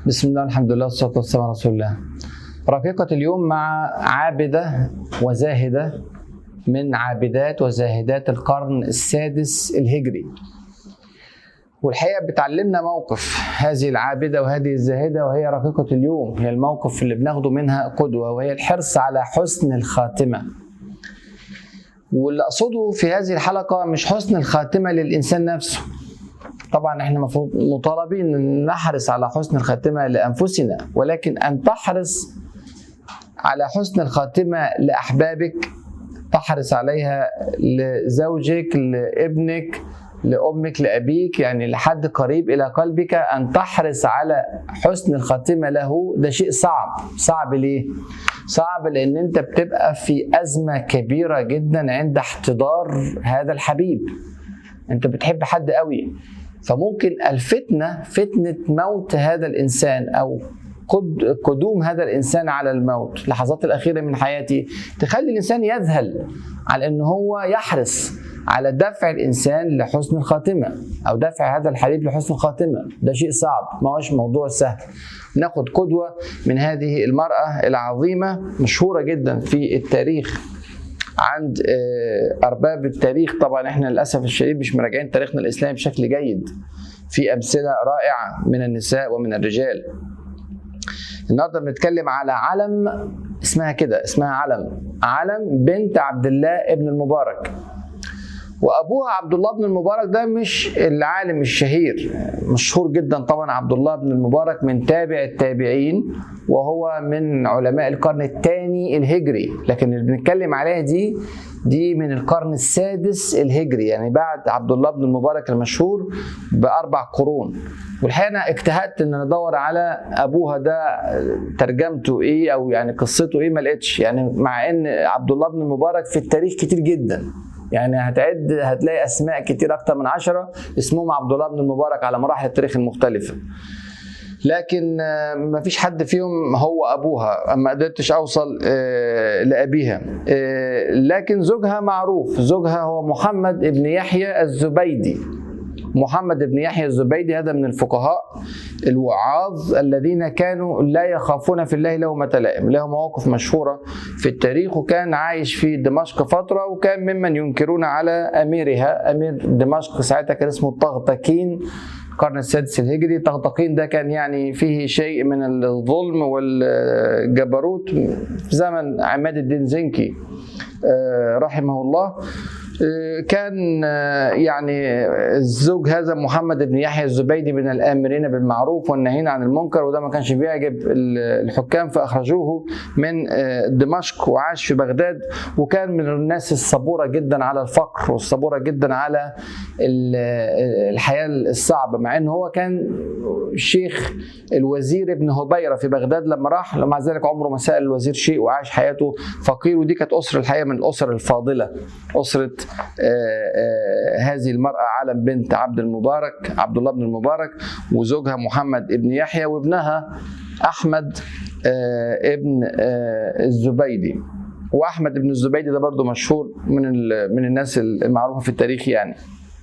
بسم الله الحمد لله والصلاة والسلام على رسول الله رقيقة اليوم مع عابدة وزاهدة من عابدات وزاهدات القرن السادس الهجري والحقيقة بتعلمنا موقف هذه العابدة وهذه الزاهدة وهي رقيقة اليوم هي الموقف اللي بناخده منها قدوة وهي الحرص على حسن الخاتمة واللي أقصده في هذه الحلقة مش حسن الخاتمة للإنسان نفسه طبعا احنا مفروض مطالبين ان نحرص على حسن الخاتمه لانفسنا ولكن ان تحرص على حسن الخاتمه لاحبابك تحرص عليها لزوجك لابنك لامك لابيك يعني لحد قريب الى قلبك ان تحرص على حسن الخاتمه له ده شيء صعب صعب ليه صعب لان انت بتبقى في ازمه كبيره جدا عند احتضار هذا الحبيب انت بتحب حد قوي فممكن الفتنه فتنه موت هذا الانسان او قد قدوم هذا الانسان على الموت اللحظات الاخيره من حياته تخلي الانسان يذهل على ان هو يحرص على دفع الانسان لحسن الخاتمه او دفع هذا الحبيب لحسن الخاتمه ده شيء صعب ما هوش موضوع سهل ناخد قدوه من هذه المراه العظيمه مشهوره جدا في التاريخ عند ارباب التاريخ طبعا احنا للاسف الشديد مش مراجعين تاريخنا الاسلامي بشكل جيد في امثله رائعه من النساء ومن الرجال النهارده بنتكلم على علم اسمها كده اسمها علم علم بنت عبد الله ابن المبارك وابوها عبد الله بن المبارك ده مش العالم الشهير مشهور جدا طبعا عبد الله بن المبارك من تابع التابعين وهو من علماء القرن الثاني الهجري لكن اللي بنتكلم عليها دي دي من القرن السادس الهجري يعني بعد عبد الله بن المبارك المشهور باربع قرون والحقيقه انا اجتهدت ان انا ادور على ابوها ده ترجمته ايه او يعني قصته ايه ما لقيتش يعني مع ان عبد الله بن المبارك في التاريخ كتير جدا يعني هتعد هتلاقي اسماء كتير اكتر من عشرة اسمهم عبد الله بن المبارك على مراحل التاريخ المختلفه لكن ما فيش حد فيهم هو ابوها ما قدرتش اوصل لابيها لكن زوجها معروف زوجها هو محمد بن يحيى الزبيدي محمد بن يحيى الزبيدي هذا من الفقهاء الوعاظ الذين كانوا لا يخافون في الله لومة لائم له مواقف مشهورة في التاريخ وكان عايش في دمشق فترة وكان ممن ينكرون على أميرها أمير دمشق ساعتها كان اسمه طغطكين القرن السادس الهجري طغطقين ده كان يعني فيه شيء من الظلم والجبروت في زمن عماد الدين زنكي رحمه الله كان يعني الزوج هذا محمد بن يحيى الزبيدي من الامرين بالمعروف والناهين عن المنكر وده ما كانش بيعجب الحكام فاخرجوه من دمشق وعاش في بغداد وكان من الناس الصبوره جدا على الفقر والصبوره جدا على الحياه الصعبه مع ان هو كان شيخ الوزير ابن هبيره في بغداد لما راح مع ذلك عمره ما سال الوزير شيء وعاش حياته فقير ودي كانت اسره الحقيقه من الاسر الفاضله اسره آآ آآ هذه المرأة علم بنت عبد المبارك عبد الله بن المبارك وزوجها محمد ابن يحيى وابنها أحمد ابن الزبيدي وأحمد ابن الزبيدي ده برضه مشهور من من الناس المعروفة في التاريخ يعني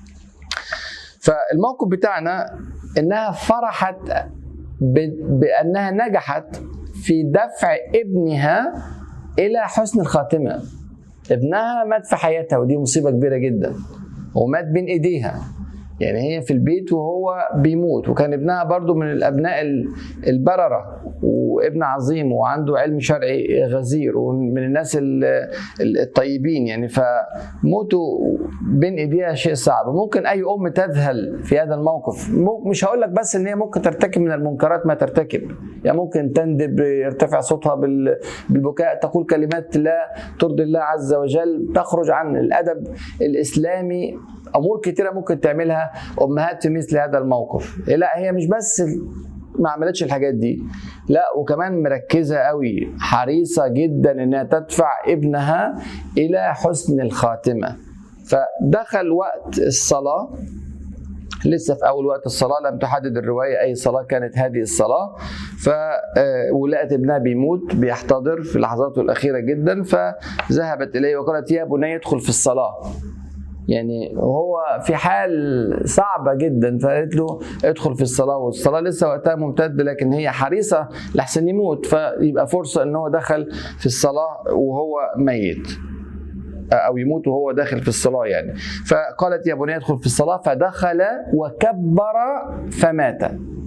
فالموقف بتاعنا انها فرحت بانها نجحت في دفع ابنها الى حسن الخاتمه ابنها مات في حياتها ودي مصيبه كبيره جدا ومات بين ايديها يعني هي في البيت وهو بيموت وكان ابنها برضو من الابناء البرره وابن عظيم وعنده علم شرعي غزير ومن الناس الطيبين يعني فموته بين ايديها شيء صعب ممكن اي ام تذهل في هذا الموقف مش هقول لك بس ان هي ممكن ترتكب من المنكرات ما ترتكب يعني ممكن تندب يرتفع صوتها بالبكاء تقول كلمات لا ترضي الله عز وجل تخرج عن الادب الاسلامي امور كتيره ممكن تعملها امهات في مثل هذا الموقف لا هي مش بس ما عملتش الحاجات دي لا وكمان مركزه قوي حريصه جدا انها تدفع ابنها الى حسن الخاتمه فدخل وقت الصلاه لسه في اول وقت الصلاه لم تحدد الروايه اي صلاه كانت هذه الصلاه ف ولقت ابنها بيموت بيحتضر في لحظاته الاخيره جدا فذهبت اليه وقالت يا بني ادخل في الصلاه يعني وهو في حال صعبة جدا فقالت له ادخل في الصلاة والصلاة لسه وقتها ممتد لكن هي حريصة لحسن يموت فيبقى فرصة ان هو دخل في الصلاة وهو ميت او يموت وهو داخل في الصلاه يعني فقالت يا بني ادخل في الصلاه فدخل وكبر فمات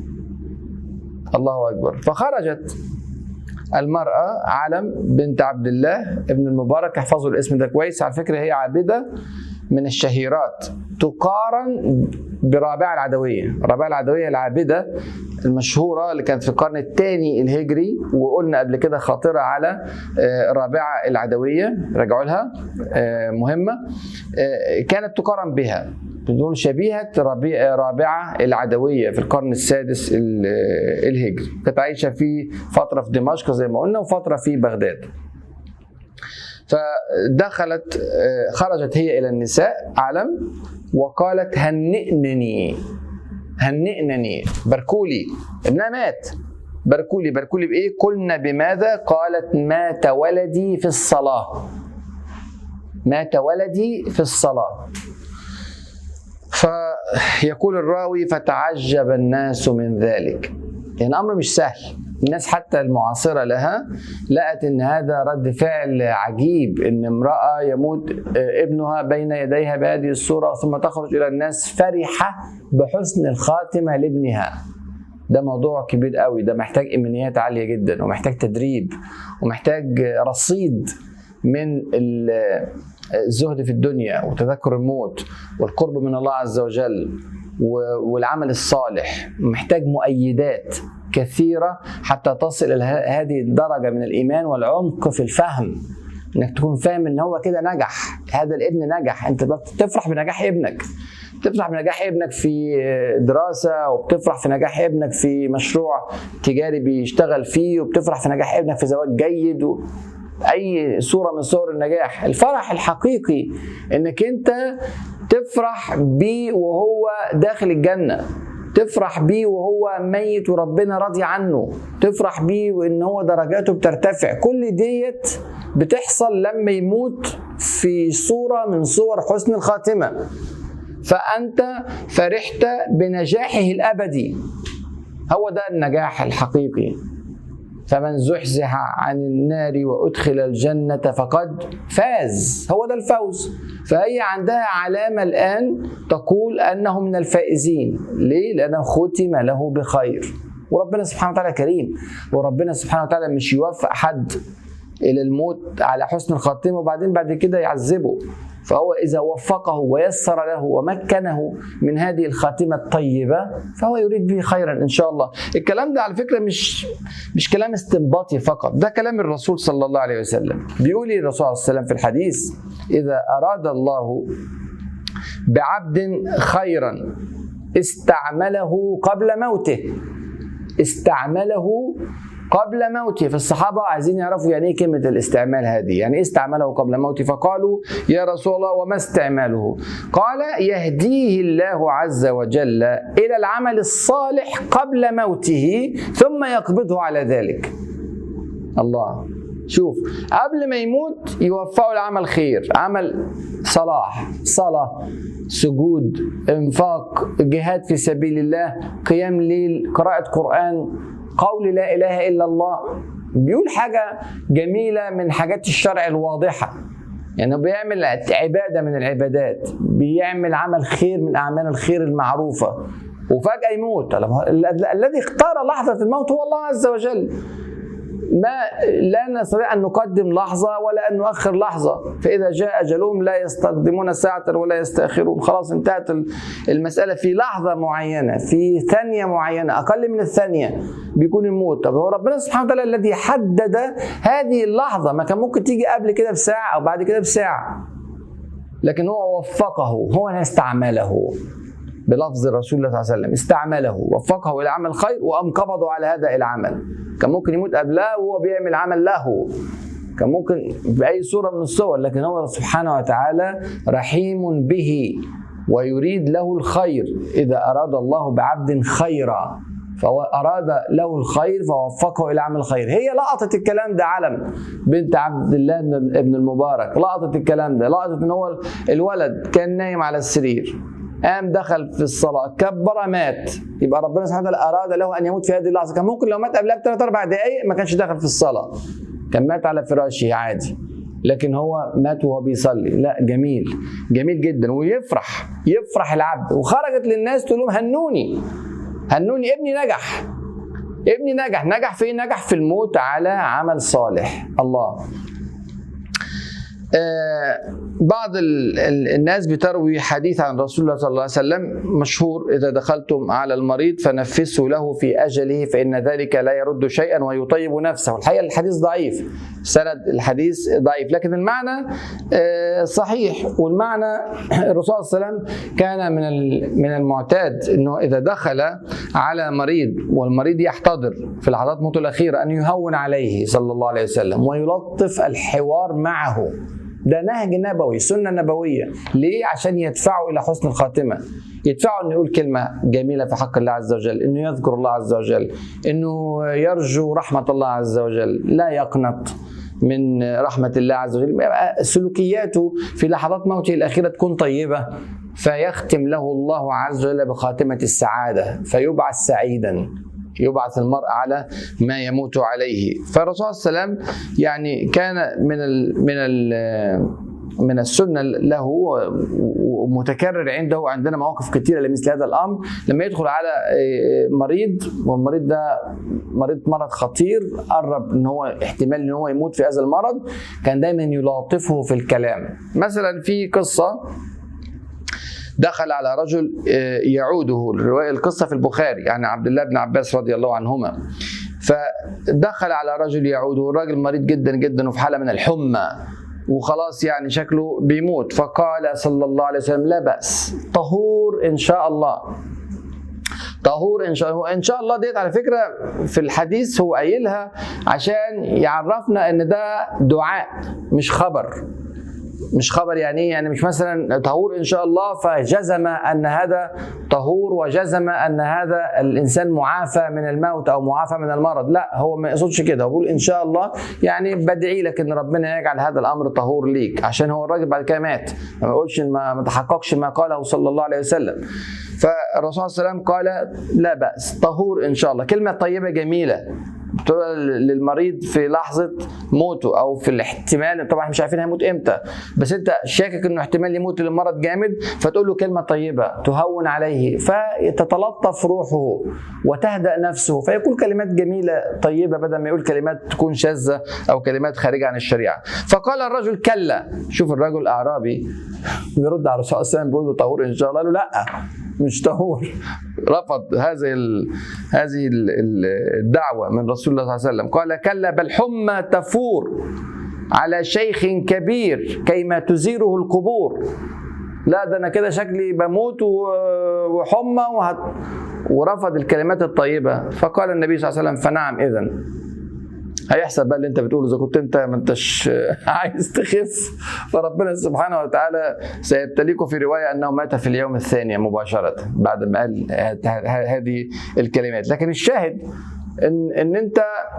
الله اكبر فخرجت المرأة علم بنت عبد الله ابن المبارك احفظوا الاسم ده كويس على فكرة هي عابدة من الشهيرات تقارن برابعة العدوية رابعة العدوية العابدة المشهورة اللي كانت في القرن الثاني الهجري وقلنا قبل كده خاطرة على آه، رابعة العدوية رجعوا لها آه، مهمة آه، كانت تقارن بها بدون شبيهة ربيع- رابعة العدوية في القرن السادس ال- الهجري كانت عايشة في فترة في دمشق زي ما قلنا وفترة في بغداد فدخلت آه، خرجت هي إلى النساء علم وقالت هنئنني هنئنني باركولي ابنها مات باركولي باركولي بإيه قلنا بماذا قالت مات ولدي في الصلاة مات ولدي في الصلاة فيقول الراوي فتعجب الناس من ذلك يعني الامر مش سهل الناس حتى المعاصرة لها لقت ان هذا رد فعل عجيب ان امرأة يموت ابنها بين يديها بهذه الصورة ثم تخرج الى الناس فرحة بحسن الخاتمة لابنها ده موضوع كبير قوي ده محتاج امكانيات عاليه جدا ومحتاج تدريب ومحتاج رصيد من ال- الزهد في الدنيا وتذكر الموت والقرب من الله عز وجل و- والعمل الصالح محتاج مؤيدات كثيره حتى تصل الى ه- هذه الدرجه من الايمان والعمق في الفهم انك تكون فاهم ان هو كده نجح هذا الابن نجح انت بتفرح بنجاح ابنك بتفرح بنجاح ابنك في دراسة وبتفرح في نجاح ابنك في مشروع تجاري بيشتغل فيه وبتفرح في نجاح ابنك في زواج جيد و... أي صورة من صور النجاح الفرح الحقيقي إنك أنت تفرح بيه وهو داخل الجنة تفرح بيه وهو ميت وربنا راضي عنه تفرح بيه وان هو درجاته بترتفع كل ديت بتحصل لما يموت في صورة من صور حسن الخاتمة فأنت فرحت بنجاحه الأبدي هو ده النجاح الحقيقي فمن زحزح عن النار وأدخل الجنة فقد فاز هو ده الفوز فهي عندها علامة الآن تقول أنه من الفائزين ليه؟ لأنه ختم له بخير وربنا سبحانه وتعالى كريم وربنا سبحانه وتعالى مش يوفق حد إلى الموت على حسن الخاتمة وبعدين بعد كده يعذبه فهو إذا وفقه ويسر له ومكنه من هذه الخاتمة الطيبة فهو يريد به خيرا إن شاء الله الكلام ده على فكرة مش مش كلام استنباطي فقط ده كلام الرسول صلى الله عليه وسلم بيقول لي الرسول صلى الله عليه وسلم في الحديث إذا أراد الله بعبد خيرا استعمله قبل موته استعمله قبل موته فالصحابة عايزين يعرفوا يعني ايه كلمة الاستعمال هذه يعني ايه استعمله قبل موته فقالوا يا رسول الله وما استعماله قال يهديه الله عز وجل إلى العمل الصالح قبل موته ثم يقبضه على ذلك الله شوف قبل ما يموت يوفقه لعمل خير عمل صلاح صلاة سجود انفاق جهاد في سبيل الله قيام ليل قراءة قرآن قول لا إله إلا الله بيقول حاجة جميلة من حاجات الشرع الواضحة يعني بيعمل عبادة من العبادات بيعمل عمل خير من أعمال الخير المعروفة وفجأة يموت الذي اختار لحظة الموت هو الله عز وجل ما لا نستطيع ان نقدم لحظه ولا ان نؤخر لحظه فاذا جاء اجلهم لا يستقدمون ساعه ولا يستاخرون خلاص انتهت المساله في لحظه معينه في ثانيه معينه اقل من الثانيه بيكون الموت طب هو ربنا سبحانه وتعالى الذي حدد هذه اللحظه ما كان ممكن تيجي قبل كده بساعه او بعد كده بساعه لكن هو وفقه هو استعمله بلفظ الرسول صلى الله عليه وسلم استعمله وفقه الى عمل خير وام قبضوا على هذا العمل كان ممكن يموت قبلها وهو بيعمل عمل له كان ممكن باي صوره من الصور لكن هو سبحانه وتعالى رحيم به ويريد له الخير اذا اراد الله بعبد خيرا فهو اراد له الخير فوفقه الى عمل الخير هي لقطت الكلام ده علم بنت عبد الله بن- ابن المبارك لقطت الكلام ده لقطت ان هو الولد كان نايم على السرير قام دخل في الصلاه كبر مات يبقى ربنا سبحانه وتعالى اراد له ان يموت في هذه اللحظه كان ممكن لو مات قبلها بثلاث اربع دقائق ما كانش دخل في الصلاه كان مات على فراشه عادي لكن هو مات وهو بيصلي لا جميل جميل جدا ويفرح يفرح العبد وخرجت للناس تقول لهم هنوني هنوني ابني نجح ابني نجح نجح في إيه؟ نجح في الموت على عمل صالح الله آه، بعض ال- ال- الناس بتروي حديث عن رسول الله صلى الله عليه وسلم مشهور إذا دخلتم على المريض فنفسوا له في أجله فإن ذلك لا يرد شيئا ويطيب نفسه الحقيقة الحديث ضعيف سند الحديث ضعيف لكن المعنى آه، صحيح والمعنى الرسول صلى الله عليه وسلم كان من ال- من المعتاد انه اذا دخل على مريض والمريض يحتضر في لحظات موته الاخيره ان يهون عليه صلى الله عليه وسلم ويلطف الحوار معه ده نهج نبوي سنه نبويه ليه عشان يدفعه الى حسن الخاتمه يدفعه انه يقول كلمه جميله في حق الله عز وجل انه يذكر الله عز وجل انه يرجو رحمه الله عز وجل لا يقنط من رحمة الله عز وجل يبقى سلوكياته في لحظات موته الأخيرة تكون طيبة فيختم له الله عز وجل بخاتمة السعادة فيبعث سعيدا يبعث المرء على ما يموت عليه فالرسول صلى الله عليه وسلم يعني كان من ال من ال من السنة له ومتكرر عنده عندنا مواقف كثيرة لمثل هذا الأمر لما يدخل على مريض والمريض ده مريض مرض خطير قرب ان هو احتمال ان هو يموت في هذا المرض كان دايما يلاطفه في الكلام مثلا في قصة دخل على رجل يعوده الرواية القصة في البخاري يعني عبد الله بن عباس رضي الله عنهما فدخل على رجل يعوده الراجل مريض جدا جدا وفي حالة من الحمى وخلاص يعني شكله بيموت فقال صلى الله عليه وسلم لا بأس طهور إن شاء الله طهور ان شاء الله ان شاء الله ديت على فكره في الحديث هو قايلها عشان يعرفنا ان ده دعاء مش خبر مش خبر يعني ايه يعني مش مثلا طهور ان شاء الله فجزم ان هذا طهور وجزم ان هذا الانسان معافى من الموت او معافى من المرض لا هو ما يقصدش كده هو بيقول ان شاء الله يعني بدعي لك ان ربنا يجعل هذا الامر طهور ليك عشان هو الراجل بعد كده مات ما يقولش ما تحققش ما قاله صلى الله عليه وسلم فالرسول صلى الله عليه وسلم قال لا باس طهور ان شاء الله كلمه طيبه جميله للمريض في لحظه موته او في الاحتمال طبعا مش عارفين هيموت امتى بس انت شاكك انه احتمال يموت لمرض جامد فتقول له كلمه طيبه تهون عليه فتتلطف روحه وتهدا نفسه فيقول كلمات جميله طيبه بدل ما يقول كلمات تكون شاذه او كلمات خارجه عن الشريعه فقال الرجل كلا شوف الرجل اعرابي بيرد على الرسول صلى الله عليه وسلم بيقول له طهور ان شاء الله قال له لا مش طهور رفض هذه ال هذه ال الدعوه من رسول الله صلى الله عليه وسلم قال كلا بل حمى تفور على شيخ كبير كيما تزيره القبور لا ده انا كده شكلي بموت وحمى وهت... ورفض الكلمات الطيبه فقال النبي صلى الله عليه وسلم فنعم اذا هيحصل بقى اللي انت بتقوله اذا كنت انت ما انتش عايز تخف فربنا سبحانه وتعالى سيبتليكم في روايه انه مات في اليوم الثاني مباشره بعد ما قال هذه الكلمات لكن الشاهد ان ان انت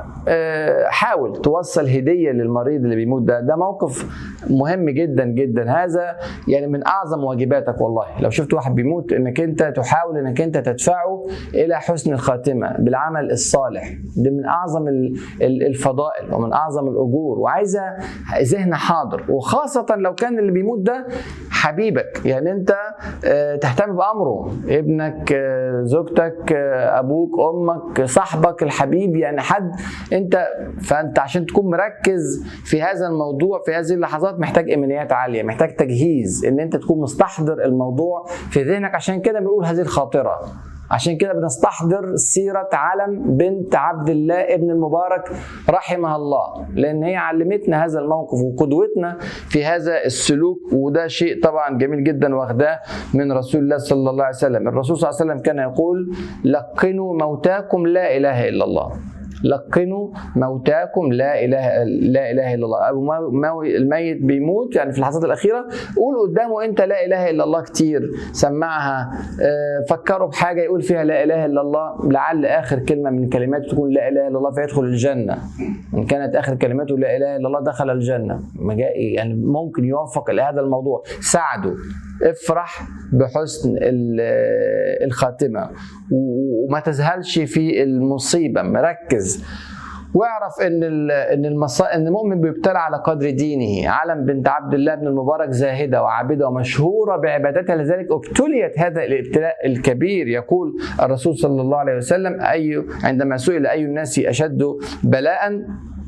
حاول توصل هديه للمريض اللي بيموت ده ده موقف مهم جدا جدا هذا يعني من اعظم واجباتك والله لو شفت واحد بيموت انك انت تحاول انك انت تدفعه الى حسن الخاتمه بالعمل الصالح ده من اعظم الفضائل ومن اعظم الاجور وعايزه ذهن حاضر وخاصه لو كان اللي بيموت ده حبيبك يعني انت تهتم بامره ابنك زوجتك ابوك امك صاحبك الحبيب يعني حد انت فانت عشان تكون مركز في هذا الموضوع في هذه اللحظات محتاج امنيات عاليه محتاج تجهيز ان انت تكون مستحضر الموضوع في ذهنك عشان كده بنقول هذه الخاطره عشان كده بنستحضر سيرة علم بنت عبد الله ابن المبارك رحمها الله لأن هي علمتنا هذا الموقف وقدوتنا في هذا السلوك وده شيء طبعا جميل جدا واخداه من رسول الله صلى الله عليه وسلم الرسول صلى الله عليه وسلم كان يقول لقنوا موتاكم لا إله إلا الله لقنوا موتاكم لا اله لا اله الا الله او مو- مو- الميت بيموت يعني في اللحظات الاخيره قول قدامه انت لا اله الا الله كتير سمعها آه، فكروا بحاجه يقول فيها لا اله الا الله لعل اخر كلمه من كلماته تكون لا اله الا الله فيدخل الجنه ان كانت اخر كلمته لا اله الا الله دخل الجنه ما جاء يعني ممكن يوفق لهذا الموضوع ساعده افرح بحسن ال- الخاتمه و- وما تذهلش في المصيبه مركز واعرف ان ال- ان المصا... ان المؤمن بيبتلى على قدر دينه علم بنت عبد الله بن المبارك زاهده وعابده ومشهوره بعبادتها لذلك ابتليت هذا الابتلاء الكبير يقول الرسول صلى الله عليه وسلم اي عندما سئل اي الناس اشد بلاء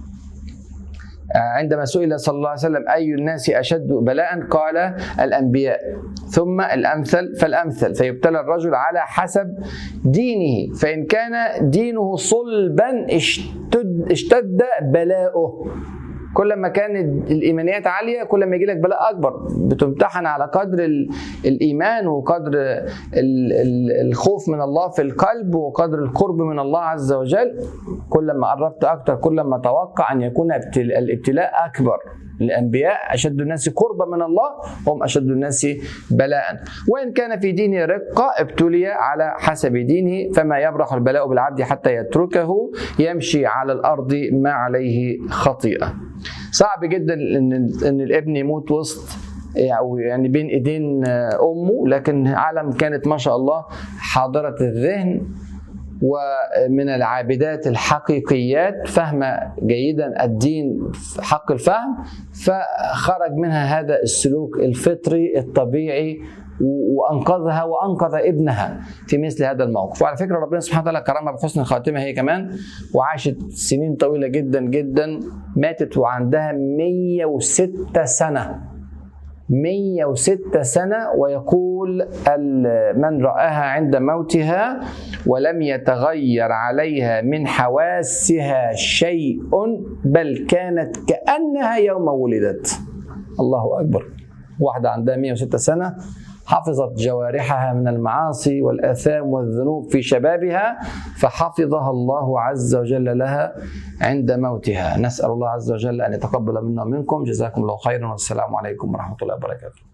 عندما سئل صلى الله عليه وسلم أي الناس أشد بلاء قال الأنبياء ثم الأمثل فالأمثل فيبتلى الرجل على حسب دينه فإن كان دينه صلبا اشتد, اشتد بلاؤه كل ما كان الايمانيات عاليه كل ما يجي لك بلاء اكبر بتمتحن على قدر ال- الايمان وقدر ال- ال- الخوف من الله في القلب وقدر القرب من الله عز وجل كل ما قربت اكتر كل ما توقع ان يكون ابتل- الابتلاء اكبر الانبياء اشد الناس قربا من الله هم اشد الناس بلاء وان كان في دينه رقه ابتلي على حسب دينه فما يبرح البلاء بالعبد حتى يتركه يمشي على الارض ما عليه خطيئه صعب جدا ان ان الابن يموت وسط او يعني بين ايدين امه لكن عالم كانت ما شاء الله حاضره الذهن ومن العابدات الحقيقيات فاهمة جيدا الدين حق الفهم فخرج منها هذا السلوك الفطري الطبيعي و- وانقذها وانقذ ابنها في مثل هذا الموقف وعلى فكره ربنا سبحانه وتعالى كرمها بحسن الخاتمه هي كمان وعاشت سنين طويله جدا جدا ماتت وعندها 106 سنه 106 سنة ويقول ال- من رآها عند موتها ولم يتغير عليها من حواسها شيء بل كانت كأنها يوم ولدت الله أكبر واحدة عندها 106 سنة حفظت جوارحها من المعاصي والآثام والذنوب في شبابها فحفظها الله عز وجل لها عند موتها نسأل الله عز وجل أن يتقبل منا ومنكم جزاكم الله خيرا والسلام عليكم ورحمة الله وبركاته